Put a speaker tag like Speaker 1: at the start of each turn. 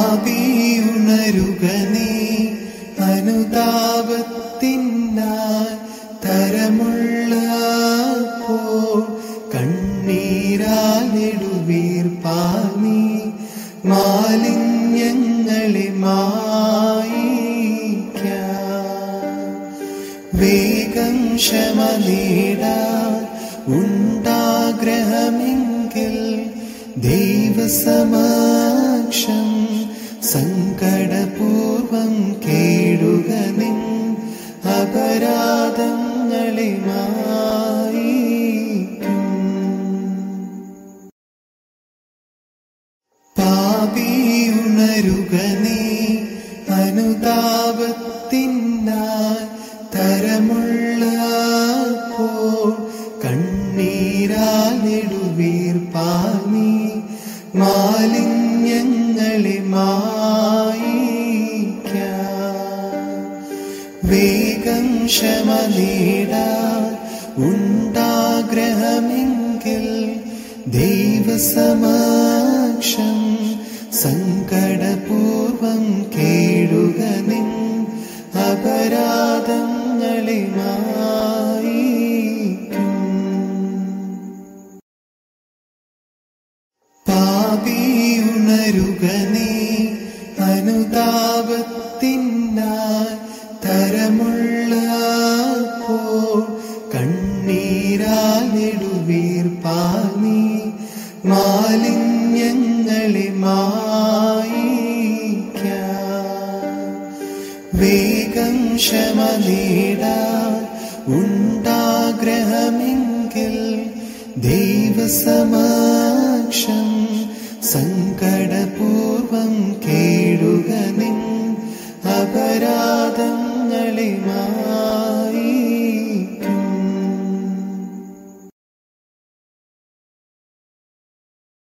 Speaker 1: പാപിയുണരുക നീ അനുതാപത്തിനായി തരമുള്ള കണ്ണീരാലെടുവീർപ്പാനി മാലിന്യങ്ങളെ മായിക്ക വേഗം ക്ഷമ നേടാൻ ഉണ്ടാഗ്രഹമെങ്കിൽ ദൈവസമാക്ഷം സങ്കടപൂർവം കേടുക നിൻ അപരാധങ്ങളെ മായിക്കും പാപിയുണരുക നീ അനുതാപത്തിനായി തരമുള്ള കണ്ണീരാലെടുവീർപ്പാനി മാലിന്യങ്ങളെ മായിക്ക വേഗം ക്ഷമ നേടാൻ ഉണ്ടാഗ്രഹമെങ്കിൽ ദൈവസമാക്ഷം സങ്കടപൂർവം കേടുക നിൻ അപരാധങ്ങളെ മായിക്കും പാപിയുണരുക നീ അനുതാപത്തിനായി തരമുള്ള കണ്ണീരാലെടുവീർപ്പാനി മാലിന്യങ്ങളെ മായിക്ക വേഗം ക്ഷമ നേടാൻ ഉണ്ടാഗ്രഹമെങ്കിൽ ദൈവസമാക്ഷം സങ്കടപൂർവം കേടുക നിൻ അപരാധങ്ങളെ മാ